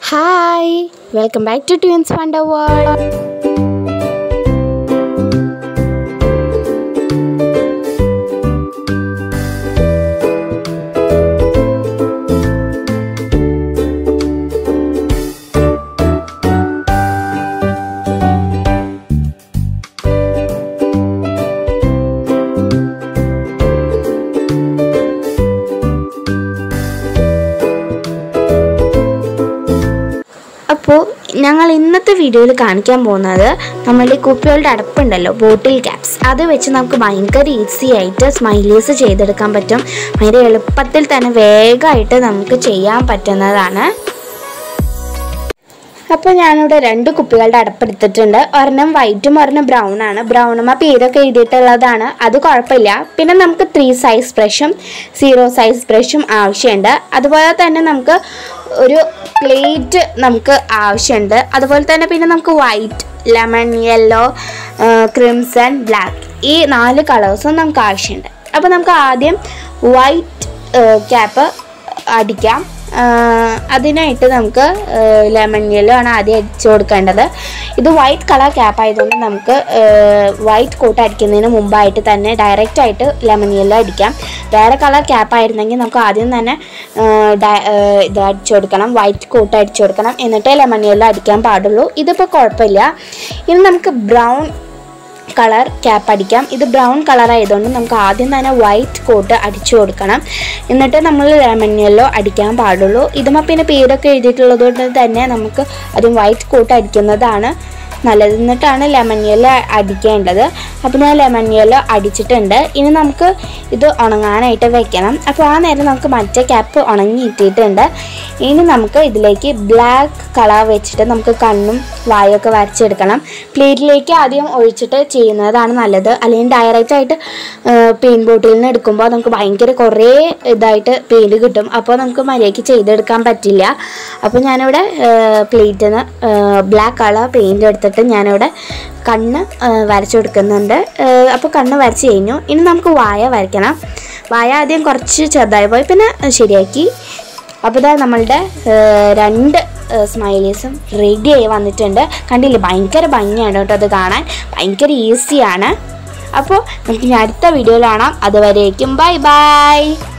hi welcome back to twins wonder world അപ്പോൾ ഞങ്ങൾ ഇന്നത്തെ വീഡിയോയിൽ കാണിക്കാൻ പോകുന്നത് നമ്മളുടെ കുപ്പികളുടെ അടപ്പുണ്ടല്ലോ ബോട്ടിൽ ക്യാപ്സ് അത് വെച്ച് നമുക്ക് ഭയങ്കര ഈസി ആയിട്ട് സ്മൈലീസ് ചെയ്തെടുക്കാൻ പറ്റും ഭയങ്കര എളുപ്പത്തിൽ തന്നെ വേഗമായിട്ട് നമുക്ക് ചെയ്യാൻ പറ്റുന്നതാണ് അപ്പോൾ ഞാനിവിടെ രണ്ട് കുപ്പികളുടെ അടപ്പെടുത്തിട്ടുണ്ട് ഒരെണ്ണം വൈറ്റും ഒരെണ്ണം ബ്രൗൺ ആണ് ബ്രൗണും ആ പേരൊക്കെ എഴുതിയിട്ടുള്ളതാണ് അത് കുഴപ്പമില്ല പിന്നെ നമുക്ക് ത്രീ സൈസ് ബ്രഷും സീറോ സൈസ് ബ്രഷും ആവശ്യമുണ്ട് അതുപോലെ തന്നെ നമുക്ക് ഒരു പ്ലേറ്റ് നമുക്ക് ആവശ്യമുണ്ട് അതുപോലെ തന്നെ പിന്നെ നമുക്ക് white lemon yellow crimson black ഈ നാല് കളേഴ്സും നമുക്ക് ആവശ്യമുണ്ട് അപ്പോൾ നമുക്ക് ആദ്യം വൈറ്റ് ക്യാപ്പ് അടിക്കാം ആഹ് അതിനായിട്ട് നമുക്ക് ലെമൺ യെല്ലോ ആണ് ആദ്യം അടിച്ചു കൊടുക്കേണ്ടത് ഇത് വൈറ്റ് കളർ ക്യാപ്പ് ആയതുകൊണ്ട് നമുക്ക് വൈറ്റ് കോട്ട് അടിക്കുന്നതിന് മുമ്പായിട്ട് തന്നെ ഡയറക്റ്റ് ആയിട്ട് ലെമൺ യെല്ലോ അടിക്കാം വേറെ കളർ ക്യാപ്പ് ആയിരുന്നെങ്കിൽ നമുക്ക് ആദ്യം തന്നെ ആഹ് ഡ- ആഹ് ഇത് അടിച്ചു കൊടുക്കണം വൈറ്റ് കോട്ട് അടിച്ചു കൊടുക്കണം എന്നിട്ടേ ലെമൺ യെല്ലോ അടിക്കാൻ പാടുള്ളൂ ഇതിപ്പോൾ കുഴപ്പമില്ല ഇനി നമുക്ക് ബ്രൗൺ കളർ ക്യാപ്പ് അടിക്കാം ഇത് ബ്രൗൺ കളർ ആയതുകൊണ്ട് നമുക്ക് ആദ്യം തന്നെ വൈറ്റ് കോട്ട് അടിച്ചു കൊടുക്കണം എന്നിട്ട് നമ്മൾ ലെമൺ യെല്ലോ അടിക്കാൻ പാടുള്ളൂ ഇതുമ്പോൾ പിന്നെ പേരൊക്കെ എഴുതിയിട്ടുള്ളത് കൊണ്ട് തന്നെ നമുക്ക് ആദ്യം വൈറ്റ് കോട്ട് അടിക്കുന്നതാണ് നല്ലത് എന്നിട്ടാണ് ലെമൺ യെല്ലോ അടിക്കേണ്ടത് അപ്പോൾ ഞാൻ ലെമൺ യെല്ലോ അടിച്ചിട്ടുണ്ട് ഇനി നമുക്ക് ഇത് ഉണങ്ങാനായിട്ട് വെക്കണം അപ്പോൾ ആ നേരം നമുക്ക് മറ്റേ ക്യാപ്പ് ഉണങ്ങി ഇട്ടിട്ടുണ്ട് ഇനി നമുക്ക് ഇതിലേക്ക് ബ്ലാക്ക് കളർ വെച്ചിട്ട് നമുക്ക് കണ്ണും വായൊക്കെ വരച്ചെടുക്കണം പ്ലേറ്റിലേക്ക് ആദ്യം ഒഴിച്ചിട്ട് ചെയ്യുന്നതാണ് നല്ലത് അല്ലെങ്കിൽ ഡയറക്റ്റ് ആയിട്ട് പെയിൻറ്റ് ബോട്ടിൽ നിന്ന് എടുക്കുമ്പോൾ നമുക്ക് ഭയങ്കര കുറേ ഇതായിട്ട് പെയിൻറ്റ് കിട്ടും അപ്പോൾ നമുക്ക് മര്യാദയ്ക്ക് ചെയ്തെടുക്കാൻ പറ്റില്ല അപ്പോൾ ഞാനിവിടെ പ്ലേറ്റിൽ നിന്ന് ബ്ലാക്ക് കളർ പെയിൻറ്റ് എടുത്തിട്ട് ഞാനിവിടെ കണ്ണ് വരച്ചു കൊടുക്കുന്നുണ്ട് അപ്പോൾ കണ്ണ് വരച്ച് കഴിഞ്ഞു ഇനി നമുക്ക് വായ വരയ്ക്കണം വായ ആദ്യം കുറച്ച് ചെറുതായി പോയി പിന്നെ ശരിയാക്കി അപ്പോൾ ഇതാ നമ്മളുടെ ഏഹ്, രണ്ട് സ്മൈലീസും റെഡി ആയി വന്നിട്ടുണ്ട് കണ്ടില്ലേ ഭയങ്കര ഭംഗിയാണ് കേട്ടോ അത് കാണാൻ ഭയങ്കര ഈസിയാണ് അപ്പോൾ നമുക്ക് ഇനി അടുത്ത വീഡിയോയിൽ കാണാം അതുവരേക്കും ബൈ ബൈ